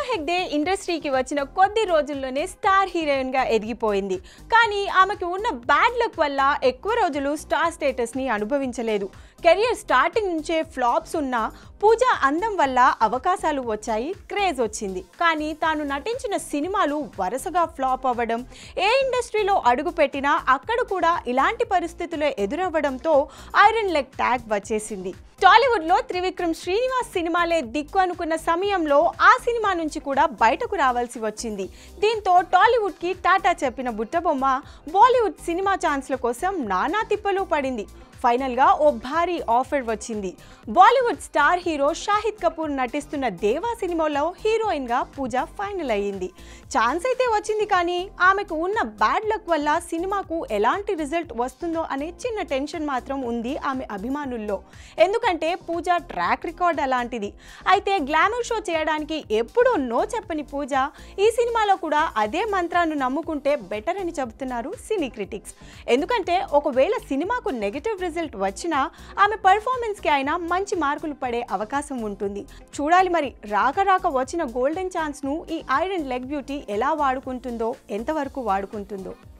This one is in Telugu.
హెగ్డే ఇండస్ట్రీకి వచ్చిన కొద్ది రోజుల్లోనే స్టార్ హీరోయిన్గా ఎదిగిపోయింది కానీ ఆమెకు ఉన్న బ్యాడ్ లక్ వల్ల ఎక్కువ రోజులు స్టార్ స్టేటస్ని అనుభవించలేదు కెరియర్ స్టార్టింగ్ నుంచే ఫ్లాప్స్ ఉన్న పూజ అందం వల్ల అవకాశాలు వచ్చాయి క్రేజ్ వచ్చింది కానీ తాను నటించిన సినిమాలు వరుసగా ఫ్లాప్ అవ్వడం ఏ ఇండస్ట్రీలో అడుగుపెట్టినా అక్కడ కూడా ఇలాంటి పరిస్థితులు ఎదురవ్వడంతో ఐరన్ లెగ్ ట్యాగ్ వచ్చేసింది టాలీవుడ్లో త్రివిక్రమ్ శ్రీనివాస్ సినిమాలే దిక్కు అనుకున్న సమయంలో ఆ సినిమా నుంచి కూడా బయటకు రావాల్సి వచ్చింది దీంతో టాలీవుడ్కి టాటా చెప్పిన బుట్టబొమ్మ బాలీవుడ్ సినిమా ఛాన్స్ల కోసం నానా తిప్పలు పడింది ఫైనల్గా ఓ భారీ ఆఫర్ వచ్చింది Bollywood star hero Shahid Kapoor నటిస్తున్న దేవా సినిమాలో హీరోయిన్గా పూజ ఫైనల్ అయ్యింది ఛాన్స్ అయితే వచ్చింది కానీ ఆమెకు ఉన్న బ్యాడ్ లక్ వల్ల సినిమాకు ఎలాంటి రిజల్ట్ వస్తుందో అనే చిన్న టెన్షన్ మాత్రం ఉంది ఆమె అభిమానుల్లో ఎందుకంటే పూజ ట్రాక్ రికార్డ్ అలాంటిది అయితే గ్లామర్ షో చేయడానికి ఎప్పుడూ నో చెప్పని పూజ ఈ సినిమాలో కూడా అదే మంత్రాన్ని నమ్ముకుంటే బెటర్ అని చెబుతున్నారు సినీ క్రిటిక్స్ ఎందుకంటే ఒకవేళ సినిమాకు నెగిటివ్ రిజల్ట్ వచ్చినా ఆమె పర్ఫార్మెన్స్కి అయినా మంచి మార్కులు పడే అవకాశం ఉంటుంది చూడాలి మరి రాక రాక వచ్చిన గోల్డెన్ ఛాన్స్ను ఈ ఐరన్ లెగ్ బ్యూటీ ఎలా వాడుకుంటుందో ఎంతవరకు వాడుకుంటుందో